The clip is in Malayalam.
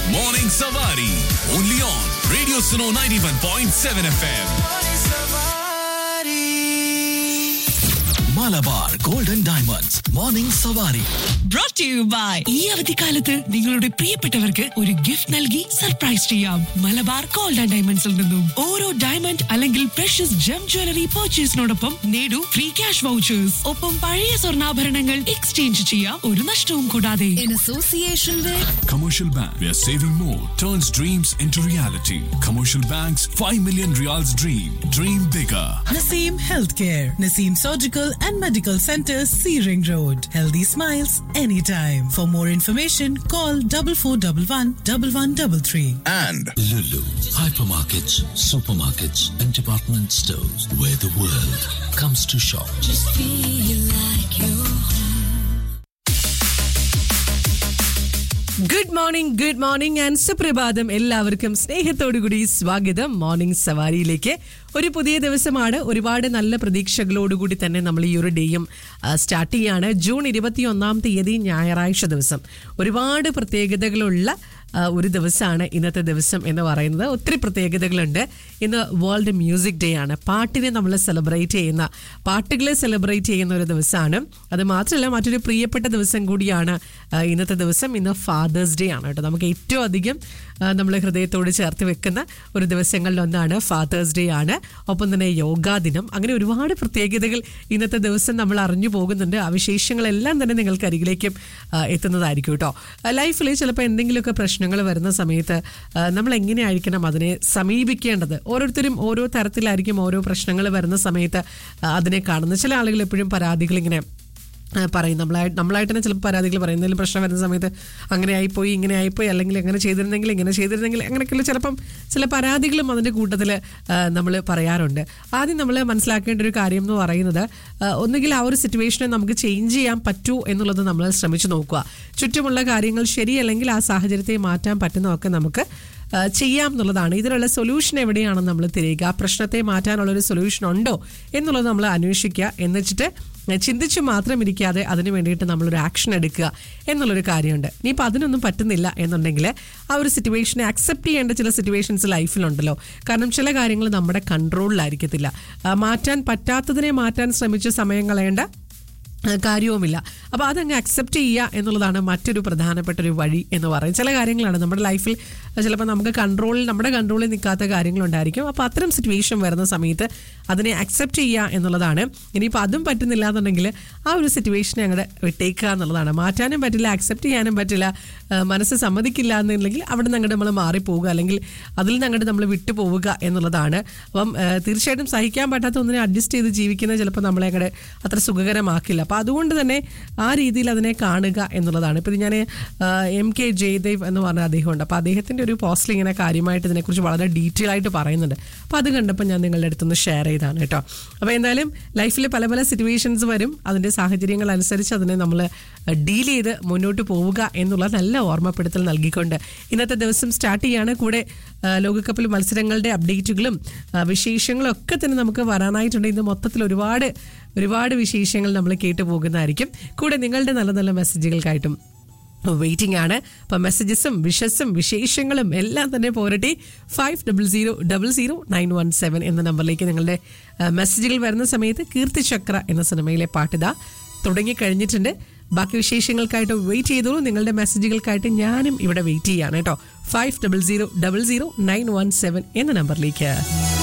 Morning Savari. Only on Radio Suno 91.7 FM. Malabar Golden Diamonds. Morning Savari. brought to you by ഈ അവധിക്കാലത്ത് നിങ്ങളുടെ പ്രിയപ്പെട്ടവർക്ക് ഒരു ഗിഫ്റ്റ് നൽകി സർപ്രൈസ് ചെയ്യാം മലബാർ ഗോൾഡ് ആൻഡ് ഡയമണ്ട്സിൽ നിന്നും ഓരോ ഡയമണ്ട് അല്ലെങ്കിൽ പ്രഷ്യസ് ജം ജ്വല്ലറി പർച്ചേസിനോടൊപ്പം നേടൂ ഫ്രീ ക്യാഷ് വൗച്ചേഴ്സ് ഒപ്പം പഴയ സ്വർണ്ണാഭരണങ്ങൾ എക്സ്ചേഞ്ച് ചെയ്യാം ഒരു നഷ്ടവും കൂടാതെ in association with Commercial Bank, where saving more turns dreams into reality. Commercial Bank's 5 million reals dream. Dream bigger. Naseem Healthcare, Naseem Surgical and Medical Center, C Ring Road. Healthy smiles anytime. For more information, call double four double one double one double three. And Lulu, hypermarkets, supermarkets, and department stores where the world comes to shop. Good morning good morning and സുപ്രഭാതം എല്ലാവർക്കും സ്നേഹത്തോടുകൂടി സ്വാഗതം മോർണിംഗ് സവാരിയിലേക്ക് ഒരു പുതിയ ദിവസമാണ് ഒരുപാട് നല്ല പ്രതീക്ഷകളോടുകൂടി തന്നെ നമ്മൾ ഈ ഒരു ഡേയും സ്റ്റാർട്ട് ചെയ്യാണ് ജൂൺ ഇരുപത്തി ഒന്നാം തീയതി ഞായറാഴ്ച ദിവസം ഒരുപാട് പ്രത്യേകതകളുള്ള ആ, ഒരു ദിവസമാണ് ഇന്നത്തെ ദിവസം എന്ന് പറയുന്നത് ഒത്തിരി പ്രത്യേകതകളുണ്ട് ഇന്ന് വേൾഡ് മ്യൂസിക് ഡേ ആണ് പാട്ടിനെ നമ്മൾ സെലിബ്രേറ്റ് ചെയ്യുന്ന പാട്ടുകളെ സെലിബ്രേറ്റ് ചെയ്യുന്ന ഒരു ദിവസമാണ് അത് മാത്രമല്ല മറ്റൊരു പ്രിയപ്പെട്ട ദിവസം കൂടിയാണ് ആ, ഇന്നത്തെ ദിവസം ഇന്ന് ഫാദേഴ്സ് ഡേ ആണ് കേട്ടോ നമുക്ക് ഏറ്റവും അധികം നമ്മൾ ഹൃദയത്തോട് ചേർത്ത് വെക്കുന്ന ഒരു ദിവസങ്ങളിലൊന്നാണ് ഫാദേഴ്സ് ഡേ ആണ് ഒപ്പം തന്നെ യോഗാ ദിനം അങ്ങനെ ഒരുപാട് പ്രത്യേകതകൾ ഇന്നത്തെ ദിവസം നമ്മൾ അറിഞ്ഞു പോകുന്നുണ്ട് ആ വിശേഷങ്ങളെല്ലാം തന്നെ നിങ്ങൾക്ക് അരികിലേക്കും ആ, എത്തുന്നതായിരിക്കും കേട്ടോ ലൈഫിൽ ചിലപ്പോൾ എന്തെങ്കിലുമൊക്കെ പ്രശ്നങ്ങൾ വരുന്ന സമയത്ത് ആ, നമ്മൾ എങ്ങനെയായിരിക്കണം അതിനെ സമീപിക്കേണ്ടത് ഓരോരുത്തരും ഓരോ തരത്തിലായിരിക്കും ഓരോ പ്രശ്നങ്ങൾ വരുന്ന സമയത്ത് ആ, അതിനെ കാണുന്നത് ചില ആളുകൾ എപ്പോഴും പരാതികൾ ഇങ്ങനെ ആ, പറയും നമ്മളായിട്ട് നമ്മളായിട്ട് തന്നെ ചിലപ്പോൾ പരാതികൾ പറയും എന്തെങ്കിലും പ്രശ്നം വരുന്ന സമയത്ത് അങ്ങനെ ആയിപ്പോയി ഇങ്ങനെ ആയിപ്പോയി അല്ലെങ്കിൽ അങ്ങനെ ചെയ്തിരുന്നെങ്കിൽ ഇങ്ങനെ ചെയ്തിരുന്നെങ്കിൽ അങ്ങനെയൊക്കെയുള്ള ചിലപ്പം ചില പരാതികളും അതിൻ്റെ കൂട്ടത്തിൽ നമ്മൾ പറയാറുണ്ട് ആദ്യം നമ്മൾ മനസ്സിലാക്കേണ്ട ഒരു കാര്യം എന്ന് പറയുന്നത് ആ, ഒന്നുകിൽ ആ ഒരു സിറ്റുവേഷനെ നമുക്ക് ചേഞ്ച് ചെയ്യാൻ പറ്റൂ എന്നുള്ളത് നമ്മൾ ശ്രമിച്ചു നോക്കുക ചുറ്റുമുള്ള കാര്യങ്ങൾ ശരിയല്ലെങ്കിൽ ആ സാഹചര്യത്തെ മാറ്റാൻ പറ്റുന്നതൊക്കെ നമുക്ക് ആ, ചെയ്യാം എന്നുള്ളതാണ് ഇതിനുള്ള സൊല്യൂഷൻ എവിടെയാണെന്ന് നമ്മൾ തിരയുക ആ പ്രശ്നത്തെ മാറ്റാനുള്ള ഒരു സൊല്യൂഷൻ ഉണ്ടോ എന്നുള്ളത് നമ്മൾ അന്വേഷിക്കുക എന്നിട്ട് ചിന്തിച്ച് മാത്രം ഇരിക്കാതെ അതിന് വേണ്ടിയിട്ട് നമ്മളൊരു ആക്ഷൻ എടുക്കുക എന്നുള്ളൊരു കാര്യമുണ്ട് ഇനിയിപ്പോൾ അതിനൊന്നും പറ്റുന്നില്ല എന്നുണ്ടെങ്കിൽ ആ ഒരു സിറ്റുവേഷനെ അക്സെപ്റ്റ് ചെയ്യേണ്ട ചില സിറ്റുവേഷൻസ് ലൈഫിലുണ്ടല്ലോ കാരണം ചില കാര്യങ്ങൾ നമ്മുടെ കൺട്രോളിലായിരിക്കത്തില്ല ആ, മാറ്റാൻ പറ്റാത്തതിനെ മാറ്റാൻ ശ്രമിച്ച് സമയം കളയേണ്ട ആ, കാര്യവുമില്ല അപ്പോൾ അതങ്ങ് അക്സെപ്റ്റ് ചെയ്യുക എന്നുള്ളതാണ് മറ്റൊരു പ്രധാനപ്പെട്ട ഒരു വഴി എന്ന് പറയും ചില കാര്യങ്ങളാണ് നമ്മുടെ ലൈഫിൽ ചിലപ്പോൾ നമുക്ക് കൺട്രോളിൽ നമ്മുടെ കൺട്രോളിൽ നിൽക്കാത്ത കാര്യങ്ങളുണ്ടായിരിക്കും അപ്പോൾ അത്തരം സിറ്റുവേഷൻ വരുന്ന സമയത്ത് അതിനെ അക്സെപ്റ്റ് ചെയ്യുക എന്നുള്ളതാണ് ഇനിയിപ്പോൾ അതും പറ്റുന്നില്ല എന്നുണ്ടെങ്കിൽ ആ ഒരു സിറ്റുവേഷനെ അങ്ങോട്ട് വിട്ടേക്കുക എന്നുള്ളതാണ് മാറ്റാനും പറ്റില്ല അക്സെപ്റ്റ് ചെയ്യാനും പറ്റില്ല ആ, മനസ്സ് സമ്മതിക്കില്ല എന്നുണ്ടെങ്കിൽ അവിടെ നിന്ന് അങ്ങോട്ട് നമ്മൾ മാറിപ്പോവുക അല്ലെങ്കിൽ അതിൽ നിന്ന് അങ്ങോട്ട് നമ്മൾ വിട്ടു പോവുക എന്നുള്ളതാണ് അപ്പം ആ, തീർച്ചയായിട്ടും സഹിക്കാൻ പറ്റാത്ത ഒന്നിനെ അഡ്ജസ്റ്റ് ചെയ്ത് ജീവിക്കുന്നത് ചിലപ്പോൾ നമ്മളെ അങ്ങോട്ട് അത്ര സുഖകരമാക്കില്ല അപ്പോൾ അതുകൊണ്ട് തന്നെ ആ രീതിയിൽ അതിനെ കാണുക എന്നുള്ളതാണ് ഇപ്പോൾ ഞാൻ എം കെ ജയദേവ് എന്ന് പറഞ്ഞ അദ്ദേഹമുണ്ട് അപ്പോൾ അദ്ദേഹത്തിൻ്റെ ഒരു പോസ്റ്റിൽ ഇങ്ങനെ കാര്യമായിട്ട് ഇതിനെക്കുറിച്ച് വളരെ ഡീറ്റെയിൽ ആയിട്ട് പറയുന്നുണ്ട് അപ്പോൾ അത് കണ്ടപ്പോൾ ഞാൻ നിങ്ങളുടെ അടുത്തുനിന്ന് ഷെയർ ചെയ്താണ് കേട്ടോ അപ്പോൾ എന്തായാലും ലൈഫിൽ പല പല സിറ്റുവേഷൻസ് വരും അതിൻ്റെ സാഹചര്യങ്ങൾ അനുസരിച്ച് അതിനെ നമ്മൾ ഡീൽ ചെയ്ത് മുന്നോട്ട് പോവുക എന്നുള്ള നല്ല ഓർമ്മപ്പെടുത്തൽ നൽകിക്കൊണ്ട് ഇന്നത്തെ ദിവസം സ്റ്റാർട്ട് ചെയ്യാണ് കൂടെ ആ, ലോകകപ്പിൽ മത്സരങ്ങളുടെ അപ്ഡേറ്റുകളും ആ, വിശേഷങ്ങളും ഒക്കെ തന്നെ നമുക്ക് വരാനായിട്ടുണ്ട് ഇന്ന് മൊത്തത്തിൽ ഒരുപാട് ഒരുപാട് വിശേഷങ്ങൾ നമ്മൾ കേട്ടു പോകുന്നതായിരിക്കും കൂടെ നിങ്ങളുടെ നല്ല നല്ല മെസ്സേജുകൾക്കായിട്ടും വെയിറ്റിംഗ് ആണ് അപ്പം മെസ്സേജസും വിഷസും വിശേഷങ്ങളും എല്ലാം തന്നെ പോരട്ടെ five double zero double zero nine one seven എന്ന നമ്പറിലേക്ക് നിങ്ങളുടെ ആ, മെസ്സേജുകൾ വരുന്ന സമയത്ത് കീർത്തിചക്ര എന്ന സിനിമയിലെ പാട്ടിത തുടങ്ങിക്കഴിഞ്ഞിട്ടുണ്ട് ബാക്കി വിശേഷങ്ങൾക്കായിട്ട് വെയിറ്റ് ചെയ്തോളൂ നിങ്ങളുടെ മെസ്സേജുകൾക്കായിട്ട് ഞാനും ഇവിടെ വെയിറ്റ് ചെയ്യാണ് കേട്ടോ five double zero double zero nine one seven എന്ന നമ്പറിലേക്ക്